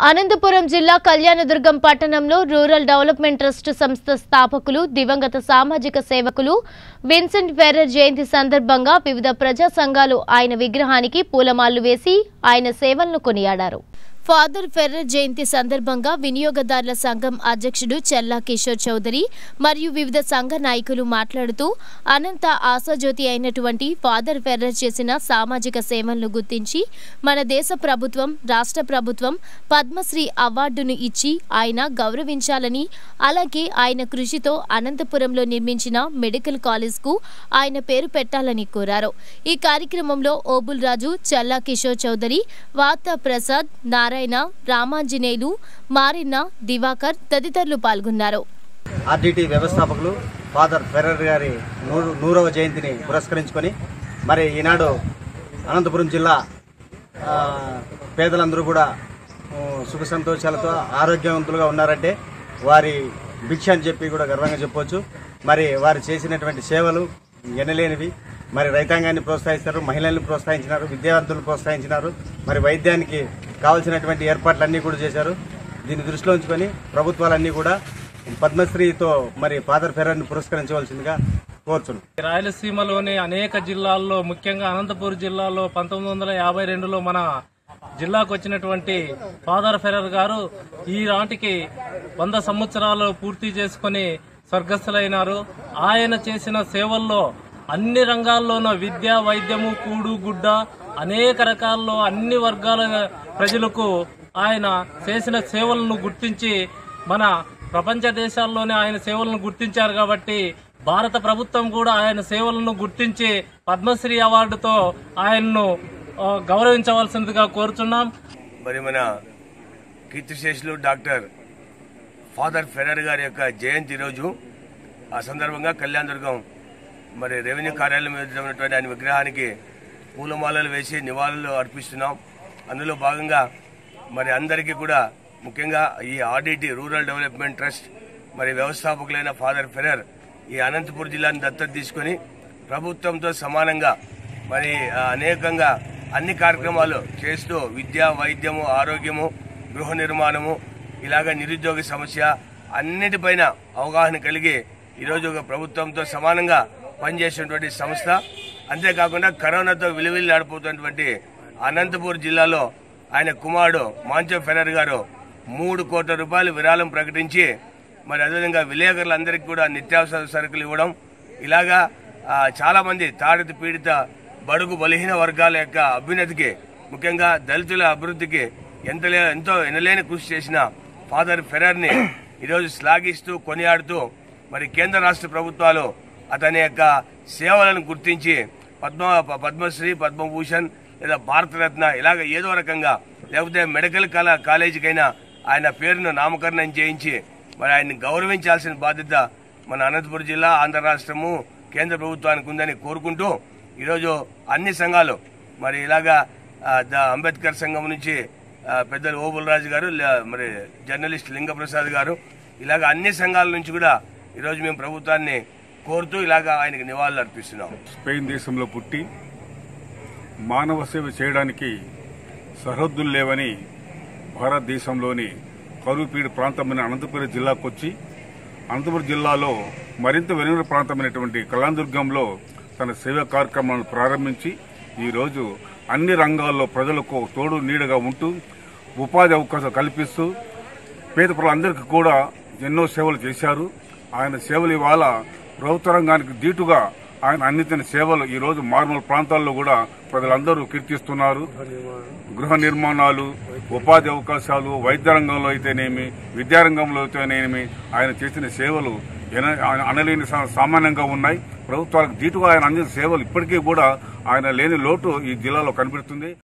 అనంతపురం జిల్లా కళ్యాణదుర్గం పట్టణంలో rural development trust సంస్థ స్థాపకులు దివంగత సామాజిక సేవకులు విన్సెంట్ ఫెర్రర్ జయంతి సందర్భంగా వివిధ ప్రజా సంఘాలు ఆయన విగ్రహానికి పూలమాలలు వేసి ఆయన సేవలను కొనియాడారు ఫాదర్ ఫెర్రర్ జయంతి సందర్భంగా వినియోగదారుల సంఘం అధ్యక్షుడు చెల్లా కిషోర్ చౌదరి మరియు వివిధ సంఘ నాయకులు మాట్లాడుతూ అనంత ఆశాజ్యోతి అయినటువంటి ఫాదర్ ఫెర్రర్ చేసిన సామాజిక సేవలను గుర్తించి మన దేశ ప్రభుత్వం రాష్ట్ర ప్రభుత్వం పద్మశ్రీ అవార్డును ఇచ్చి ఆయన గౌరవించాలని అలాగే ఆయన కృషితో అనంతపురంలో నిర్మించిన మెడికల్ కాలేజ్కు ఆయన పేరు పెట్టాలని కోరారు ఈ కార్యక్రమంలో ఓబుల్ రాజు చల్లా కిషోర్ చౌదరి వార్తా ప్రసాద్ నారాయణ రామాంజనేయులు మారిన్న దివాకర్ తదితరులు పాల్గొన్నారు ఆర్డిటి వ్యవస్థాపకులు ఫాదర్ ఫెర్రర్ గారి నూరు నూరవ జయంతిని పురస్కరించుకొని మరి ఈనాడు అనంతపురం జిల్లా ఆ, పేదలందరూ కూడా ఆ, సుఖ సంతోషాలతో ఆరోగ్యవంతులుగా ఉన్నారంటే వారి భిక్ష అని చెప్పి కూడా గర్వంగా చెప్పవచ్చు మరి వారు చేసినటువంటి సేవలు ఎనలేనివి మరి రైతాంగాన్ని ప్రోత్సహిస్తారు మహిళల్ని ప్రోత్సహించినారు విద్యావంతులను ప్రోత్సహించినారు మరి వైద్యానికి కావాల్సినటువంటి ఏర్పాట్లన్నీ కూడా చేశారు దీన్ని దృష్టిలో ఉంచుకొని ప్రభుత్వాలన్నీ కూడా పద్మశ్రీతో మరి ఫాదర్ ఫెర్రర్ని పురస్కరించవలసిందిగా కోరుచున్నాం రాయలసీమలోని అనేక జిల్లాల్లో ముఖ్యంగా అనంతపూర్ జిల్లాలో పంతొమ్మిది వందల యాభై రెండులో మన జిల్లాకు వచ్చినటువంటి ఫాదర్ ఫెరర్ గారు ఈ నాటికి వంద సంవత్సరాలు పూర్తి చేసుకుని స్వర్గస్థులైనారు ఆయన చేసిన సేవల్లో అన్ని రంగాల్లోనూ విద్య వైద్యము కూడు గుడ్డ అనేక రకాల్లో అన్ని వర్గాల ప్రజలకు ఆయన చేసిన సేవలను గుర్తించి మన ప్రపంచ దేశాల్లోనే ఆయన సేవలను గుర్తించారు కాబట్టి భారత ప్రభుత్వం కూడా ఆయన సేవలను గుర్తించి పద్మశ్రీ అవార్డుతో ఆయన్ను ఆ, గౌరవించవలసిందిగా కోరుచున్నాం మరి మన కీర్తిశేషులు డాక్టర్ ఫాదర్ ఫెరర్ గారి యొక్క జయంతి రోజు ఆ సందర్భంగా కళ్యాణ దుర్గం మరి రెవెన్యూ కార్యాలయం మీద ఉన్నటువంటి ఆయన విగ్రహానికి పూలమాలలు వేసి నివాళులు అర్పిస్తున్నాం అందులో భాగంగా మరి అందరికీ కూడా ముఖ్యంగా ఈ ఆర్డిటి రూరల్ డెవలప్మెంట్ ట్రస్ట్ మరి వ్యవస్థాపకులైన ఫాదర్ ఫెరర్ ఈ అనంతపురం జిల్లాను దత్తత తీసుకొని ప్రభుత్వంతో సమానంగా మరి ఆ, అనేకంగా అన్ని కార్యక్రమాలు చేస్తూ విద్య వైద్యము ఆరోగ్యము గృహ నిర్మాణము ఇలాగ నిరుద్యోగ సమస్య అన్నిటిపైన అవగాహన కలిగి ఈరోజు ఒక ప్రభుత్వంతో సమానంగా పనిచేసినటువంటి సంస్థ అంతేకాకుండా కరోనాతో విలువిల్లాడిపోతున్నటువంటి అనంతపూర్ జిల్లాలో ఆయన కుమారుడు మాంచో ఫెరర్ గారు మూడు కోట్ల రూపాయలు విరాళం ప్రకటించి మరి అదేవిధంగా విలేకరులందరికీ కూడా నిత్యావసర సరుకులు ఇవ్వడం ఇలాగా ఆ, చాలా మంది తాడిత పీడిత బడుగు బలహీన వర్గాల యొక్క అభ్యున్నతికి ముఖ్యంగా దళితుల అభివృద్ధికి ఎంత లే- ఎంతో ఎనలేని కృషి చేసిన ఫాదర్ ఫెరర్ని ఈరోజు శ్లాఘిస్తూ కొనియాడుతూ మరి కేంద్ర రాష్ట్ర ప్రభుత్వాలు అతని యొక్క సేవలను గుర్తించి పద్మ పద్మశ్రీ పద్మభూషణ్ లేదా భారతరత్న ఇలాగ ఏదో రకంగా లేకపోతే మెడికల్ కళా కాలేజీకైనా ఆయన పేరును నామకరణం చేయించి మరి ఆయన్ని గౌరవించాల్సిన బాధ్యత మన అనంతపురం జిల్లా ఆంధ్ర రాష్ట్రము కేంద్ర ప్రభుత్వానికి ఉందని కోరుకుంటూ ఈరోజు అన్ని సంఘాలు మరి ఇలాగా ఆ, ద అంబేద్కర్ సంఘం నుంచి ఆ, పెద్దలు ఓబుల్ రాజు గారు ల- మరి జర్నలిస్ట్ లింగప్రసాద్ గారు ఇలాగ అన్ని సంఘాల నుంచి కూడా ఈరోజు మేము ప్రభుత్వాన్ని కోరుతూ ఇలాగ ఆయనకి నివాళులు అర్పిస్తున్నాం స్పెయిన్ దేశంలో పుట్టి మానవ సేవ చేయడానికి సరిహద్దులు లేవని భారతదేశంలోని కరువుపీడి ప్రాంతమైన అనంతపురం జిల్లాకు వచ్చి అనంతపురం జిల్లాలో మరింత వెనుక ప్రాంతమైనటువంటి కళాందుర్గంలో తన సేవా కార్యక్రమాలను ప్రారంభించి ఈరోజు అన్ని రంగాల్లో ప్రజలకు తోడు నీడగా ఉంటూ ఉపాధి అవకాశాలు కల్పిస్తూ పేద ప్రజలందరికీ కూడా ఎన్నో సేవలు చేశారు ఆయన సేవలు ఇవాళ ప్రభుత్వ రంగానికి దీటుగా ఆయన అందించిన సేవలు ఈ రోజు మార్మల్ ప్రాంతాల్లో కూడా ప్రజలందరూ కీర్తిస్తున్నారు గృహ నిర్మాణాలు ఉపాధి అవకాశాలు వైద్య రంగంలో అయితేనేమి విద్యారంగంలో అయితేనేమి ఆయన చేసిన సేవలు ఎన- అనలేని సా- సామాన్యంగా ఉన్నాయి ప్రభుత్వాలకు దీటుగా ఆయన అందించిన సేవలు ఇప్పటికీ కూడా ఆయన లేని లోటు ఈ జిల్లాలో కనిపిస్తుంది